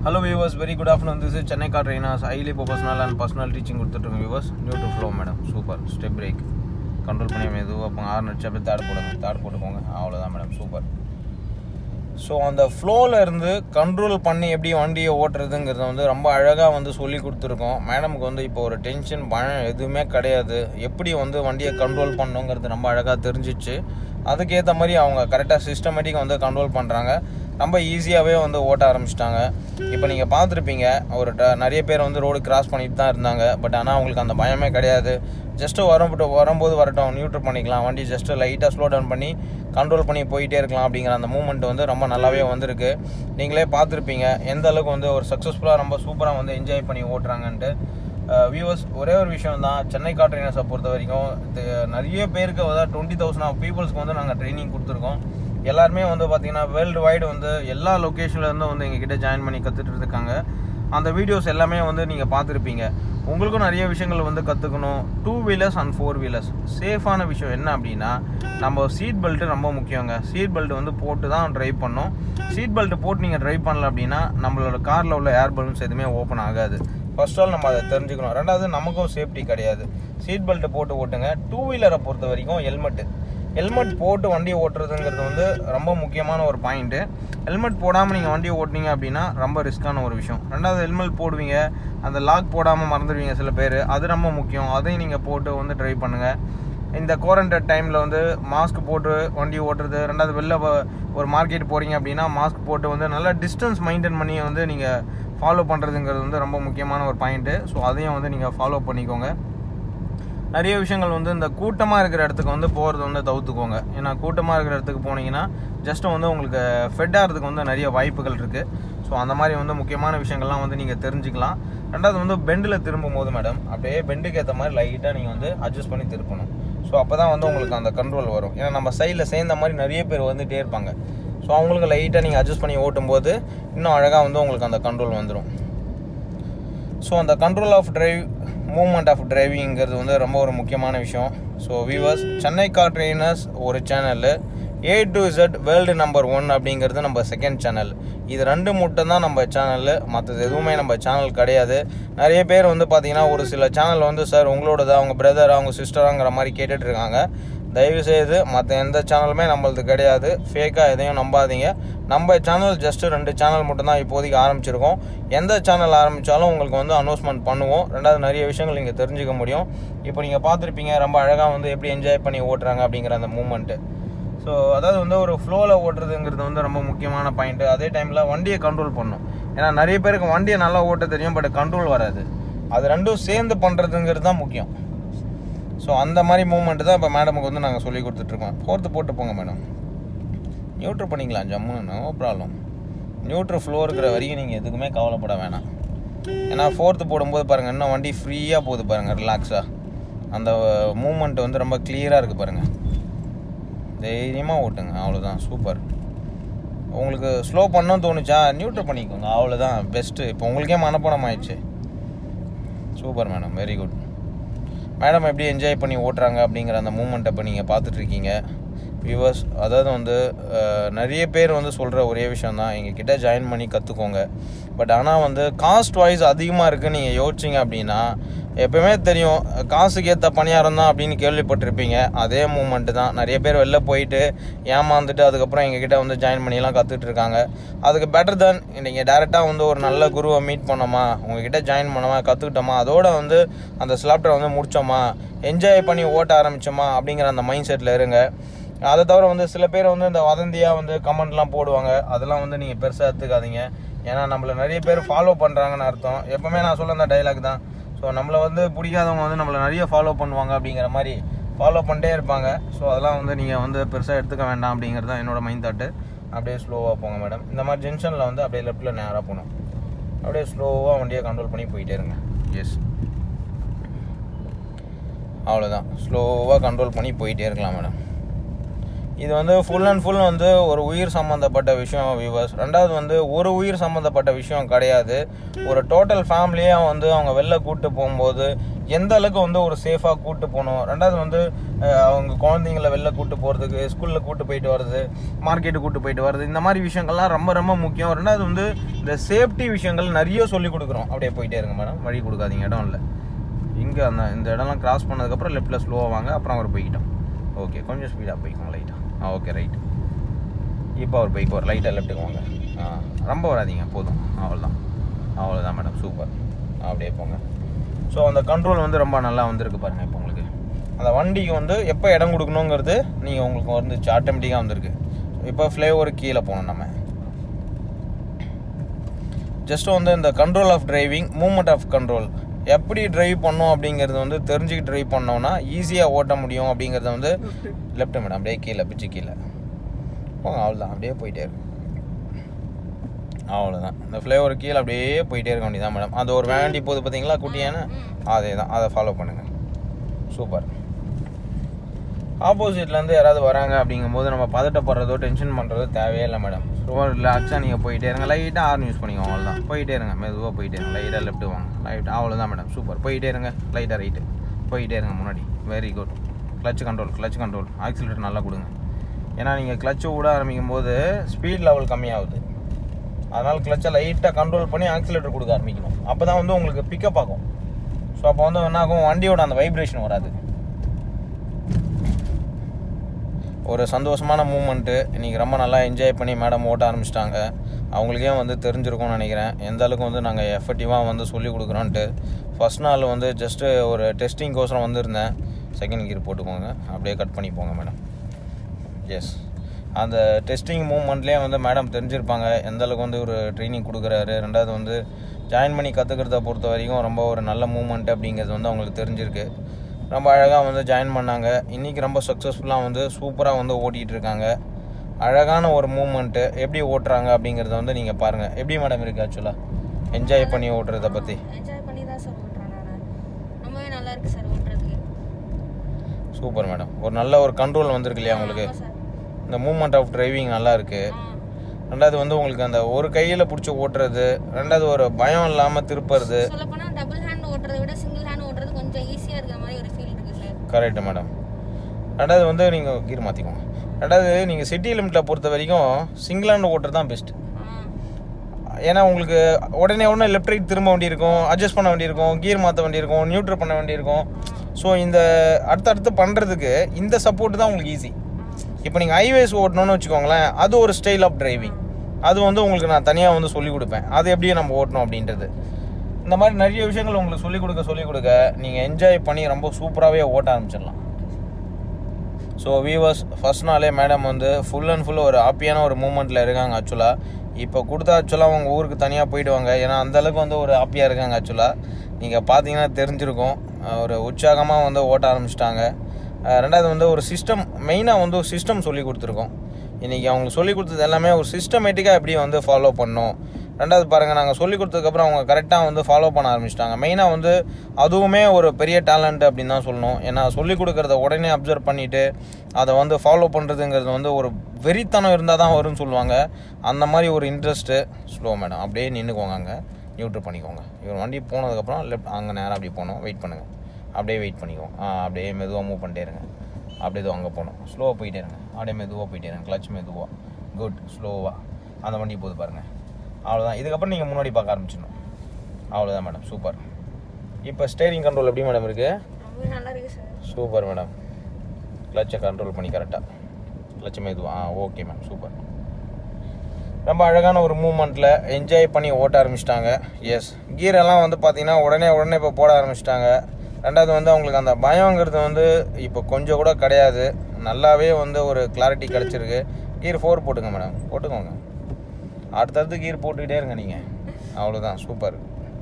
Hello viewers very good afternoon this is Chennai car trainers highly professional and personal teaching கொடுத்துட்ருக்கோம் viewers new to flow madam super step brake control பண்ணி மெதுவாக அப்போ ஆறு நடிச்சு அப்படியே தாடு போடுங்க தாடு போட்டுக்கோங்க அவ்வளோதான் மேடம் சூப்பர் ஸோ அந்த ஃப்ளோவில் இருந்து கண்ட்ரோல் பண்ணி எப்படி வண்டியை ஓட்டுறதுங்கிறத வந்து ரொம்ப அழகாக வந்து சொல்லி கொடுத்துருக்கோம் மேடமுக்கு வந்து இப்போ ஒரு டென்ஷன் பயம் எதுவுமே கிடையாது எப்படி வந்து வண்டியை கண்ட்ரோல் பண்ணணுங்கிறது ரொம்ப அழகாக தெரிஞ்சிச்சு அதுக்கேற்ற மாதிரி அவங்க கரெக்டாக சிஸ்டமேட்டிக்காக வந்து கண்ட்ரோல் பண்ணுறாங்க ரொம்ப ஈஸியாகவே வந்து ஓட்ட ஆரம்பிச்சிட்டாங்க இப்போ நீங்கள் பார்த்துருப்பீங்க ஒரு ட நிறைய பேர் வந்து ரோடு கிராஸ் பண்ணிட்டு தான் இருந்தாங்க பட் ஆனால் அவங்களுக்கு அந்த பயமே கிடையாது ஜஸ்ட்டு வரும்போது வரும்போது வரட்டும் நியூட்ரு பண்ணிக்கலாம் வண்டி ஜஸ்ட்டு லைட்டாக ஸ்லோ டவுன் பண்ணி கண்ட்ரோல் பண்ணி போயிட்டே இருக்கலாம் அப்படிங்கிற அந்த மூமெண்ட் வந்து ரொம்ப நல்லாவே வந்திருக்கு நீங்களே பார்த்துருப்பீங்க எந்த அளவுக்கு வந்து ஒரு சக்ஸஸ்ஃபுல்லாக ரொம்ப சூப்பராக வந்து என்ஜாய் பண்ணி ஓட்டுறாங்கன்ட்டு வியூவர்ஸ் ஒரே ஒரு விஷயம் தான் சென்னை கார் ட்ரைனர்ஸை பொறுத்த வரைக்கும் இது நிறைய பேருக்கு அதாவது டுவெண்ட்டி தௌசண்ட் ஆஃப் பீப்புள்ஸ்க்கு வந்து நாங்கள் ட்ரைனிங் கொடுத்துருக்கோம் எல்லாருமே வந்து பார்த்திங்கன்னா வேர்ல்டு வைடு வந்து எல்லா லொக்கேஷன்லேருந்தும் வந்து எங்ககிட்ட ஜாயின் பண்ணி கற்றுட்டு இருக்காங்க அந்த வீடியோஸ் எல்லாமே வந்து நீங்கள் பார்த்துருப்பீங்க உங்களுக்கும் நிறைய விஷயங்கள் வந்து கற்றுக்கணும் two wheelers and four wheelers சேஃபான விஷயம் என்ன அப்படின்னா நம்ம சீட் பெல்ட்டு ரொம்ப முக்கியங்க சீட் பெல்ட் வந்து போட்டு தான் ட்ரைவ் பண்ணோம் சீட் பெல்ட் போட்டு நீங்கள் ட்ரைவ் பண்ணல அப்படின்னா நம்மளோட காரில் உள்ள ஏர் பலூன்ஸ் எதுவுமே ஓப்பன் ஆகாது ஃபர்ஸ்ட் ஆல் நம்ம அதை தெரிஞ்சுக்கணும் ரெண்டாவது நமக்கும் சேஃப்டி கிடையாது சீட் பெல்ட் போட்டு ஓட்டுங்க டூ வீலரை பொறுத்த வரைக்கும் ஹெல்மெட்டு ஹெல்மெட் போட்டு வண்டி ஓட்டுறதுங்கிறது வந்து ரொம்ப முக்கியமான ஒரு பாயிண்ட்டு ஹெல்மெட் போடாமல் நீங்கள் வண்டியை ஓட்டினீங்க அப்படின்னா ரொம்ப ரிஸ்க்கான ஒரு விஷயம் ரெண்டாவது ஹெல்மெட் போடுவீங்க அந்த லாக் போடாமல் மறந்துடுவீங்க சில பேர் அது ரொம்ப முக்கியம் அதையும் நீங்கள் போட்டு வந்து ட்ரை பண்ணுங்கள் இந்த குவாரண்டைன் டைமில் வந்து மாஸ்க் போட்டு வண்டி ஓட்டுறது ரெண்டாவது வெளில ஒரு மார்க்கெட் போகிறீங்க அப்படின்னா மாஸ்க் போட்டு வந்து நல்லா டிஸ்டன்ஸ் மெயின்டைன் பண்ணி வந்து நீங்கள் ஃபாலோ பண்ணுறதுங்கிறது வந்து ரொம்ப முக்கியமான ஒரு பாயிண்ட்டு ஸோ அதையும் வந்து நீங்கள் ஃபாலோ பண்ணிக்கோங்க நிறைய விஷயங்கள் வந்து இந்த கூட்டமாக இருக்கிற இடத்துக்கு வந்து போகிறது வந்து தவிர்த்துக்கோங்க ஏன்னா கூட்டமாக இருக்கிற இடத்துக்கு போனீங்கன்னா ஜஸ்ட்டு வந்து உங்களுக்கு ஃபெட் ஆகிறதுக்கு வந்து நிறைய வாய்ப்புகள் இருக்குது ஸோ அந்த மாதிரி வந்து முக்கியமான விஷயங்கள்லாம் வந்து நீங்கள் தெரிஞ்சுக்கலாம் ரெண்டாவது வந்து பெண்டில் திரும்பும் போது மேடம் அப்படியே பெண்டுக்கு ஏற்ற மாதிரி லைட்டாக நீங்கள் வந்து அட்ஜஸ்ட் பண்ணி திருப்பணும் ஸோ அப்போ தான் வந்து உங்களுக்கு அந்த கண்ட்ரோல் வரும் ஏன்னா நம்ம சைடில் சேர்ந்த மாதிரி நிறைய பேர் வந்துகிட்டே இருப்பாங்க ஸோ அவங்களுக்கு லைட்டாக நீங்கள் அட்ஜஸ்ட் பண்ணி ஓட்டும்போது இன்னும் அழகாக வந்து உங்களுக்கு அந்த கண்ட்ரோல் வந்துடும் ஸோ அந்த control of drive movement of டிரைவிங்கிறது வந்து ரொம்ப ஒரு முக்கியமான விஷயம் so viewers Chennai car trainers ஒரு channel A to Z world number one அப்படிங்கிறது நம்ம செகண்ட் சேனல் இது ரெண்டு மட்டும் தான் நம்ம சேனல் மற்றது எதுவுமே நம்ம சேனல் கிடையாது நிறைய பேர் வந்து பார்த்தீங்கன்னா ஒரு சில சேனல் வந்து சார் உங்களோடது அவங்க பிரதர் அவங்க சிஸ்டராங்கிற மாதிரி கேட்டுட்டு இருக்காங்க தயவுசெய்து மற்ற எந்த சேனலுமே நம்மளது கிடையாது ஃபேக்காக எதையும் நம்பாதீங்க நம்ம சேனல் ஜஸ்ட்டு ரெண்டு சேனல் மட்டும்தான் இப்போதைக்கு ஆரம்பிச்சிருக்கோம் எந்த சேனல் ஆரம்பித்தாலும் உங்களுக்கு வந்து அனௌன்ஸ்மெண்ட் பண்ணுவோம் ரெண்டாவது நிறைய விஷயங்கள் நீங்கள் தெரிஞ்சுக்க முடியும் இப்போ நீங்கள் பார்த்துருப்பீங்க ரொம்ப அழகாக வந்து எப்படி என்ஜாய் பண்ணி ஓட்டுறாங்க அப்படிங்கிற அந்த மூமெண்ட்டு ஸோ அதாவது வந்து ஒரு ஃப்ளோவில் ஓட்டுறதுங்கிறது வந்து ரொம்ப முக்கியமான பாயிண்ட்டு அதே டைமில் வண்டியை கண்ட்ரோல் பண்ணும் ஏன்னா நிறைய பேருக்கு வண்டியை நல்லா ஓட்ட தெரியும் பட் கண்ட்ரோல் வராது அது ரெண்டும் சேர்ந்து பண்ணுறதுங்கிறது தான் முக்கியம் ஸோ அந்த மாதிரி மூமெண்ட்டு தான் இப்போ மேடமுக்கு வந்து நாங்கள் சொல்லி கொடுத்துட்ருக்கோம் ஃபோர்த்து போட்டு போங்க மேடம் நியூட்ரு பண்ணிக்கலாம் ஜம்முன்னு நோ ப்ராப்ளம் நியூட்ரு ஃப்ளோ இருக்கிற வரைக்கும் நீங்கள் எதுக்குமே கவலைப்பட வேணாம் ஏன்னா ஃபோர்த்து போடும்போது பாருங்கள் இன்னும் வண்டி ஃப்ரீயாக போகுது பாருங்கள் ரிலாக்ஸாக அந்த மூமெண்ட் வந்து ரொம்ப கிளியராக இருக்குது பாருங்கள் தைரியமாக ஓட்டுங்க அவ்வளோதான் சூப்பர் உங்களுக்கு ஸ்லோ பண்ணணும்னு தோணுச்சா நியூட்ரு பண்ணிக்கோங்க அவ்வளோதான் பெஸ்ட்டு இப்போ உங்களுக்கே மனப்பாடம் ஆயிடுச்சு super madam very good madam எப்படி என்ஜாய் பண்ணி ஓட்டுறாங்க அப்படிங்கிற அந்த மூமெண்ட்டை இப்போ நீங்கள் பார்த்துட்ருக்கீங்க வியூவர்ஸ் அதாவது வந்து நிறைய பேர் வந்து சொல்கிற ஒரே விஷயம் தான் எங்ககிட்ட ஜாயின் பண்ணி கற்றுக்கோங்க பட் ஆனால் வந்து காஸ்ட் வைஸ் அதிகமாக இருக்குன்னு நீங்கள் யோசிச்சிங்க அப்படின்னா எப்போவுமே தெரியும் காசுக்கு ஏற்ற பணியாரம் தான் அப்படின்னு கேள்விப்பட்டிருப்பீங்க அதே மூமெண்ட்டு தான் நிறைய பேர் வெளில போயிட்டு ஏமாந்துட்டு அதுக்கப்புறம் எங்ககிட்ட வந்து ஜாயின் பண்ணிலாம் கற்றுட்டு இருக்காங்க அதுக்கு பெட்டர் தென் நீங்கள் டேரெக்டாக வந்து ஒரு நல்ல குருவை மீட் பண்ணோமா உங்ககிட்ட ஜாயின் பண்ணோமா கற்றுக்கிட்டோமா அதோட வந்து அந்த ஸ்லாப்டரை வந்து முடித்தோமா என்ஜாய் பண்ணி ஓட்ட ஆரம்பித்தோமா அப்படிங்கிற அந்த மைண்ட் செட்டில் இருங்க அதை தவிர வந்து சில பேர் வந்து இந்த வதந்தியாக வந்து கமெண்ட்லாம் போடுவாங்க அதெல்லாம் வந்து நீங்கள் பெருசாக எடுத்துக்காதீங்க ஏன்னா நம்மளை நிறைய பேர் ஃபாலோ பண்ணுறாங்கன்னு அர்த்தம் எப்போவுமே நான் சொல்ல அந்த டைலாக் தான் ஸோ நம்மளை வந்து பிடிக்காதவங்க வந்து நம்மளை நிறைய ஃபாலோ பண்ணுவாங்க அப்படிங்கிற மாதிரி ஃபாலோ பண்ணிட்டே இருப்பாங்க ஸோ அதெல்லாம் வந்து நீங்கள் வந்து பெருசாக எடுத்துக்க வேண்டாம் அப்படிங்கிறது தான் என்னோட மைண்ட் தாட்டு அப்படியே ஸ்லோவாக போங்க மேடம் இந்த மாதிரி ஜென்ஷனில் வந்து அப்படியே லெஃப்ட்டில் நேராக போகணும் அப்படியே ஸ்லோவாக வண்டியை கண்ட்ரோல் பண்ணி போயிட்டே இருங்க எஸ் அவ்வளோதான் ஸ்லோவாக கண்ட்ரோல் பண்ணி போயிட்டே இருக்கலாம் மேடம் இது வந்து ஃபுல் அண்ட் ஃபுல் வந்து ஒரு உயிர் சம்மந்தப்பட்ட விஷயம் வியூவர்ஸ் ரெண்டாவது வந்து ஒரு உயிர் சம்மந்தப்பட்ட விஷயம் கிடையாது ஒரு டோட்டல் ஃபேமிலியாக வந்து அவங்க வெளில கூட்டு போகும்போது எந்த அளவுக்கு வந்து ஒரு சேஃபாக கூட்டு போகணும் ரெண்டாவது வந்து அஹ், அவங்க குழந்தைங்கள வெளில கூட்டு போகிறதுக்கு ஸ்கூலில் கூட்டு போயிட்டு வர்றது மார்க்கெட்டு கூட்டு போயிட்டு வர்றது இந்த மாதிரி விஷயங்கள்லாம் ரொம்ப ரொம்ப முக்கியம் ரெண்டாவது வந்து இந்த சேஃப்டி விஷயங்கள் நிறைய சொல்லி கொடுக்குறோம் அப்படியே போயிட்டே இருங்க மேடம் வழி கொடுக்காதீங்க இடம் இல்லை இங்கே அந்த இந்த இடம்லாம் கிராஸ் பண்ணதுக்கப்புறம் லெஃப்ட்டில் ஸ்லோவாக வாங்க அப்புறம் அவர் போய்கிட்டோம் ஓகே கொஞ்சம் ஸ்பீடாக போய்க்கோங்க லைட்டாக ஆ ஓகே ரைட் இப்போ அவர் பைக் ஒரு லைட்டாக லெஃப்ட்டுக்கு வாங்க ஆ ரொம்ப வராதீங்க போதும் அவ்வளோதான் அவ்வளோதான் மேடம் சூப்பர் அப்படியே போங்க ஸோ அந்த கண்ட்ரோல் வந்து ரொம்ப நல்லா வந்திருக்கு பாருங்கள் இப்போ உங்களுக்கு அந்த வண்டிக்கு வந்து எப்போ இடம் கொடுக்கணுங்கிறது நீங்கள் உங்களுக்கு வந்துச்சு ஆட்டோமேட்டிக்காக வந்திருக்கு இப்போ ஃப்ளேவர் கீழே போகணும் நம்ம ஜஸ்ட் வந்து இந்த control of driving movement of control எப்படி டிரைவ் பண்ணோம் அப்படிங்கிறது வந்து தெரிஞ்சுக்கிட்டு டிரைவ் பண்ணோம்னா ஈஸியாக ஓட்ட முடியும் அப்படிங்கிறத வந்து லெஃப்ட் மேடம் அப்படியே கீழே பிச்சு கீழே போங்க அவ்வளோதான் அப்படியே போயிட்டே இருக்கு அவ்வளோதான் இந்த ஃப்ளேவர் கீழே அப்படியே போயிட்டே இருக்க வேண்டியதான் மேடம் அது ஒரு வேண்டி போகுது பார்த்தீங்களா குட்டியான அதே தான் அதை ஃபாலோ பண்ணுங்கள் சூப்பர் ஆப்போசிட்லேருந்து யாராவது வராங்க அப்படிங்கும்போது நம்ம பதட்டப்படுறதோ டென்ஷன் பண்ணுறதோ தேவையே இல்லை மேடம் ரொம்ப ரிலாக்ஸாக நீங்கள் போயிட்டே இருங்க லைட்டாக ஆர்ன் யூஸ் பண்ணிக்கோங்க அவ்வளோதான் போயிட்டே இருங்க மெதுவாக போயிட்டே இருங்க லைட்டாக லெஃப்ட் வாங்க லைட் அவ்வளோதான் மேடம் சூப்பர் போயிட்டே இருங்க லைட்டாக ரைட்டு போயிட்டே இருங்க முன்னாடி very good clutch control clutch control accelerator நல்லா கொடுங்க ஏன்னா நீங்கள் கிளச்சு விட ஆரம்பிக்கும் போது ஸ்பீட் லெவல் கம்மியாகுது அதனால் கிளச்சை லைட்டாக கண்ட்ரோல் பண்ணி ஆக்சிலேட்டர் கொடுக்க ஆரம்பிக்கணும் அப்போ தான் வந்து உங்களுக்கு பிக்கப் ஆகும் ஸோ அப்போ வந்து என்ன ஆகும் வண்டியோட அந்த வைப்ரேஷன் வராது ஒரு சந்தோஷமான மூமெண்ட்டு இன்றைக்கி ரொம்ப நல்லா என்ஜாய் பண்ணி மேடம் ஓட்ட ஆரம்பிச்சிட்டாங்க அவங்களுக்கே வந்து தெரிஞ்சிருக்கும்னு நினைக்கிறேன் எந்த அளவுக்கு வந்து நாங்கள் எஃபெக்டிவாக வந்து சொல்லி கொடுக்குறோன்ட்டு ஃபஸ்ட் நாள் வந்து ஜஸ்ட்டு ஒரு டெஸ்டிங்கோசரம் வந்திருந்தேன் செகண்ட் கியர் போட்டுக்கோங்க அப்படியே கட் பண்ணி போங்க மேடம் எஸ் அந்த டெஸ்டிங் மூமெண்ட்லேயே வந்து மேடம் தெரிஞ்சிருப்பாங்க எந்த அளவுக்கு வந்து ஒரு ட்ரைனிங் கொடுக்குறாரு ரெண்டாவது வந்து ஜாயின் பண்ணி கற்றுக்கிறத பொறுத்த வரைக்கும் ரொம்ப ஒரு நல்ல மூமெண்ட் அப்படிங்கிறது வந்து அவங்களுக்கு தெரிஞ்சிருக்கு ரொம்ப அழகாக வந்து ஜாயின் பண்ணாங்க இன்றைக்கி ரொம்ப சக்ஸஸ்ஃபுல்லாக வந்து சூப்பராக வந்து ஓட்டிகிட்டு இருக்காங்க அழகான ஒரு மூமெண்ட்டு எப்படி ஓட்டுறாங்க அப்படிங்கிறத வந்து நீங்கள் பாருங்கள் எப்படி மேடம் இருக்குது ஆக்சுவலாக என்ஜாய் பண்ணி ஓட்டுறதை பற்றி என்ஜாய் பண்ணி தான் சார் ஓட்டுறேன் நான் ரொம்பவே நல்லா இருக்கு சார் ஓட்டுறதுக்கு சூப்பர் மேடம் ஒரு நல்ல ஒரு கண்ட்ரோல் வந்திருக்கு இல்லையா உங்களுக்கு ஆமா சார் இந்த மூமெண்ட் ஆஃப் டிரைவிங் நல்லா இருக்குது ஆ ரெண்டாவது வந்து உங்களுக்கு அந்த ஒரு கையில் பிடிச்சி ஓட்டுறது ரெண்டாவது ஒரு பயம் இல்லாமல் திருப்புறது சொல்ல போனா டபுள் ஹேண்ட் ஓட்டுறதை விட சிங்கிள் ஹேண்ட் ஓட்டுறது கொஞ்சம் ஈஸியா இருக்கிற மாதிரி ஒரு ஃபீல் இருக்கு சார் கரெக்டு மேடம் ரெண்டாவது வந்து நீங்கள் கீர் மாற்றிக்கோங்க ரெண்டாவது நீங்கள் சிட்டி லிமிட்டில் பொறுத்த வரைக்கும் சிங்கிள் ஹேண்ட் ஓட்டுறது தான் பெஸ்ட் ஆ ஏன்னா உங்களுக்கு உடனே உடனே லெஃப்ட் ரைட் திரும்ப வேண்டியிருக்கும் அட்ஜஸ்ட் பண்ண வேண்டியிருக்கும் கீர் மாற்ற வேண்டியிருக்கும் நியூட்ரல் பண்ண வேண்டியிருக்கும் ஸோ இந்த அடுத்தடுத்து பண்ணுறதுக்கு இந்த சப்போர்ட் தான் உங்களுக்கு ஈஸி இப்போ நீங்கள் ஹைவேஸ் ஓட்டணும்னு வச்சுக்கோங்களேன் அது ஒரு ஸ்டைல் ஆஃப் டிரைவிங் அது வந்து உங்களுக்கு நான் தனியாக வந்து சொல்லிக் கொடுப்பேன் அது எப்படி நம்ம ஓட்டணும் அப்படின்றது இந்த மாதிரி நிறைய விஷயங்கள் உங்களுக்கு சொல்லிக் கொடுக்க சொல்லிக் கொடுக்க நீங்கள் என்ஜாய் பண்ணி ரொம்ப சூப்பராகவே ஓட்ட ஆரம்பிச்சிடலாம் ஸோ வீவர்ஸ் ஃபர்ஸ்ட் நாளே மேடம் வந்து ஃபுல் அண்ட் ஃபுல் ஒரு ஹாப்பியான ஒரு மூமெண்ட்டில் இருக்காங்க ஆக்சுவலாக இப்போ கொடுத்தா ஆக்சுவலாக அவங்க ஊருக்கு தனியாக போயிடுவாங்க ஏன்னா அந்த அளவுக்கு வந்து ஒரு ஹாப்பியாக இருக்காங்க ஆக்சுவலாக நீங்கள் பார்த்தீங்கன்னா தெரிஞ்சிருக்கும் அஹ் ஒரு உற்சாகமாக வந்து ஓட்ட ஆரம்பிச்சிட்டாங்க அஹ் ரெண்டாவது வந்து ஒரு சிஸ்டம் மெயினாக வந்து ஒரு சிஸ்டம் சொல்லி கொடுத்துருக்கோம் இன்றைக்கி அவங்களுக்கு சொல்லி கொடுத்தது எல்லாமே ஒரு சிஸ்டமேட்டிக்காக எப்படி வந்து ஃபாலோ பண்ணணும் ரெண்டாவது பாருங்கள் நாங்கள் சொல்லி கொடுத்ததுக்கப்புறம் அவங்க கரெக்டாக வந்து ஃபாலோ பண்ண ஆரம்பிச்சிட்டாங்க மெயினாக வந்து அதுவுமே ஒரு பெரிய டேலண்ட் அப்படின்னு தான் சொல்லணும் ஏன்னா சொல்லி கொடுக்குறத உடனே அப்சர்வ் பண்ணிவிட்டு அதை வந்து ஃபாலோ பண்ணுறதுங்கிறது வந்து ஒரு வெறித்தனம் இருந்தால் தான் வரும்னு சொல்லுவாங்க அந்த மாதிரி ஒரு இன்ட்ரெஸ்ட்டு ஸ்லோ மேடம் அப்படியே நின்றுக்கோங்க அங்கே நியூட்ரு பண்ணிக்கோங்க இவர் வண்டி போனதுக்கப்புறம் லெஃப்ட் அங்கே நேராக அப்படி போகணும் வெயிட் பண்ணுங்கள் அப்படியே வெயிட் பண்ணிக்கோங்க ஆ அப்படியே மெதுவாக மூவ் பண்ணிட்டே இருங்க அப்படியே இது அங்கே போகணும் ஸ்லோவாக போயிட்டே இருங்க அப்படியே மெதுவாக போயிட்டே இருங்க கிளச் மெதுவாக குட் ஸ்லோவாக அந்த வண்டி போகுது பாருங்கள் அவ்வளோதான் இதுக்கப்புறம் நீங்கள் முன்னாடி பார்க்க ஆரம்பிச்சிடணும் அவ்வளோதான் மேடம் சூப்பர் இப்போ ஸ்டேரிங் கண்ட்ரோல் எப்படி மேடம் இருக்குது ரொம்பவே நல்லா இருக்கு சார் சூப்பர் மேடம் கிளச்சை கண்ட்ரோல் பண்ணி கரெக்டாக கிளச்சை மெதுவா ஆ ஓகே மேம் சூப்பர் ரொம்ப அழகான ஒரு மூமெண்ட்டில் என்ஜாய் பண்ணி ஓட்ட ஆரம்பிச்சிட்டாங்க எஸ் கீரெல்லாம் வந்து பார்த்தீங்கன்னா உடனே உடனே இப்போ போட ஆரம்பிச்சிட்டாங்க ரெண்டாவது வந்து அவங்களுக்கு அந்த பயங்கிறது வந்து இப்போ கொஞ்சம் கூட கிடையாது நல்லாவே வந்து ஒரு கிளாரிட்டி கிடச்சிருக்கு கீர் ஃபோர் போட்டுங்க மேடம் போட்டுக்கோங்க அடுத்தடுத்து கீர் போட்டுக்கிட்டே இருங்க நீங்கள் அவ்வளோதான் சூப்பர்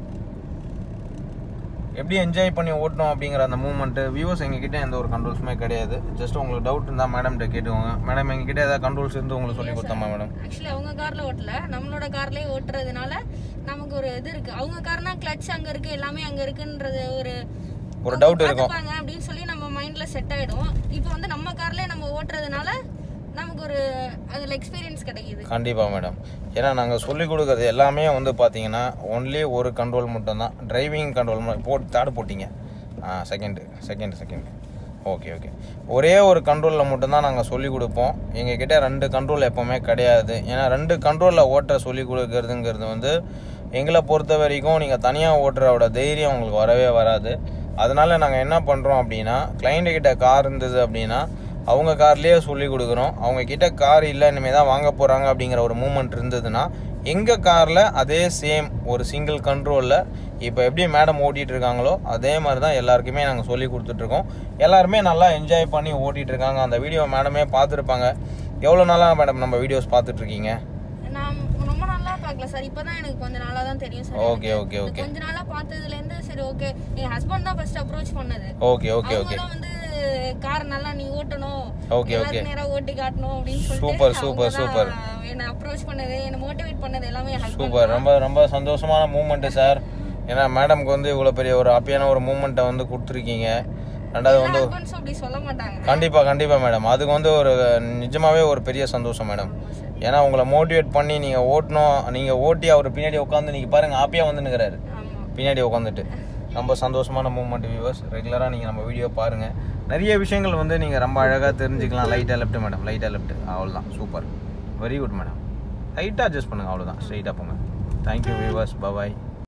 எப்படி என்ஜாய் பண்ணி ஓட்டணும் அப்படிங்கிற அந்த மூமெண்ட்டு வியூவர்ஸ் எங்ககிட்ட எந்த ஒரு கண்ட்ரோல்ஸுமே கிடையாது ஜஸ்ட் உங்களுக்கு டவுட் இருந்தால் மேடம்கிட்ட கேட்டுக்கோங்க மேடம் எங்ககிட்ட ஏதாவது கண்ட்ரோல்ஸ் இருந்து உங்களுக்கு சொல்லி கொடுத்தாமா மேடம் ஆக்சுவலி அவங்க கார்ல ஓட்டல நம்மளோட கார்லயே ஓட்டுறதுனால நமக்கு ஒரு இது இருக்கு அவங்க கார்னா கிளட்ச் அங்க இருக்கு எல்லாமே அங்க இருக்குன்றது ஒரு ஒரு டவுட் இருக்கும் பார்த்துப்பாங்க அப்படின்னு சொல்லி நம்ம மைண்ட்ல செட் ஆயிடும் இப்போ வந்து நம்ம கார்லயே நம்ம ஓட்டுறதுனால நமக்கு ஒரு அதில் எக்ஸ்பீரியன்ஸ் கிடைக்குது கண்டிப்பாக மேடம் ஏன்னா நாங்கள் சொல்லிக் கொடுக்குறது எல்லாமே வந்து பார்த்தீங்கன்னா ஒன்லி ஒரு கண்ட்ரோல் மட்டும்தான் டிரைவிங் கண்ட்ரோல் போட்டு தாடு போட்டிங்க ஆ second second second okay okay ஒரே ஒரு கண்ட்ரோலில் மட்டும்தான் நாங்கள் சொல்லிக் கொடுப்போம் எங்ககிட்ட ரெண்டு கண்ட்ரோல் எப்போவுமே கிடையாது ஏன்னா ரெண்டு கண்ட்ரோலில் ஓட்ட சொல்லிக் கொடுக்கறதுங்கிறது வந்து எங்களை பொறுத்த வரைக்கும் நீங்கள் தனியாக ஓட்டுறவோட தைரியம் உங்களுக்கு வரவே வராது அதனால நாங்கள் என்ன பண்ணுறோம் அப்படின்னா கிளைண்ட்டு கிட்ட கார் இருந்தது அப்படின்னா அவங்க கார்லேயே சொல்லி கொடுக்குறோம் அவங்க கிட்ட கார் இல்லை இனிமேல் தான் வாங்க போகிறாங்க அப்படிங்கிற ஒரு மூமெண்ட் இருந்ததுன்னா எங்கள் காரில் அதே சேம் ஒரு சிங்கிள் கண்ட்ரோலில் இப்போ எப்படி மேடம் ஓட்டிகிட்டு இருக்காங்களோ அதே மாதிரி தான் எல்லாருக்குமே நாங்கள் சொல்லி கொடுத்துட்ருக்கோம் எல்லாருமே நல்லா என்ஜாய் பண்ணி ஓட்டிகிட்டு இருக்காங்க அந்த வீடியோ மேடமே பார்த்துருப்பாங்க எவ்வளோ நாளாக மேடம் நம்ம வீடியோஸ் பார்த்துட்ருக்கீங்க நான் ரொம்ப நாளா பார்க்கல சார் இப்பதான் எனக்கு கொஞ்ச நாளா தான் தெரியும் சார் ஓகே ஓகே இந்த ஓகே கொஞ்ச நாளா பார்த்ததுல இருந்து சரி ஓகே என் ஹஸ்பண்ட் தான் ஃபர்ஸ்ட் அப்ரோச் பண்ணது ஓகே ஓகே அவங்க ஓகே தான் வந்து கார் நல்லா நீ ஓட்டணும் ஓகே, ஓகே. எல்லாருக்கும் நேரா ஓட்டி காட்டணும் அப்படின்னு சொல்லிட்டு சூப்பர், அவங்க சூப்பர், தான் சூப்பர். என்னை அப்ரோச் பண்ணது என்னை மோட்டிவேட் பண்ணது எல்லாமே என் ஹஸ்பண்ட் சூப்பர் ரொம்ப ரொம்ப சந்தோஷமான மூமெண்ட்டு சார் ஏன்னா மேடம்க்கு வந்து இவ்வளோ பெரிய ஒரு ஹாப்பியான ஒரு மூமெண்ட்டை வந்து கொடுத்துருக்கீங்க ரெண்டாவது வந்து ஹஸ்பண்ட்ஸும் அப்படி சொல்ல மாட்டாங்க கண்டிப்பாா கண்டிப்பா மேடம் அதுக்கு வந்து ஒரு நிஜமாவே ஒரு பெரிய சந்தோஷம் மேடம் ஏன்னா உங்களை மோட்டிவேட் பண்ணி நீங்க ஓட்டணும் நீங்க ஓட்டி அவர் பின்னாடி உட்காந்து நீங்க பாருங்க ஹாப்பியா வந்து நிற்கிறாரு ஆமா பின்னாடி உட்காந்துட்டு ரொம்ப சந்தோஷமான மூமெண்ட் வியூவர்ஸ் ரெகுலராக நீங்கள் நம்ம வீடியோ பாருங்கள் நிறைய விஷயங்கள் வந்து நீங்கள் ரொம்ப அழகாக தெரிஞ்சுக்கலாம் லைட்டாக லெஃப்ட் மேடம் லைட்டாக லெஃப்ட் அவ்வளோதான் சூப்பர் வெரி குட் மேடம் லைட்டாக அட்ஜஸ்ட் பண்ணுங்கள் அவ்வளோதான் ஸ்ட்ரைட்டாக போங்க தேங்க்யூ வியூவர்ஸ் பபாய்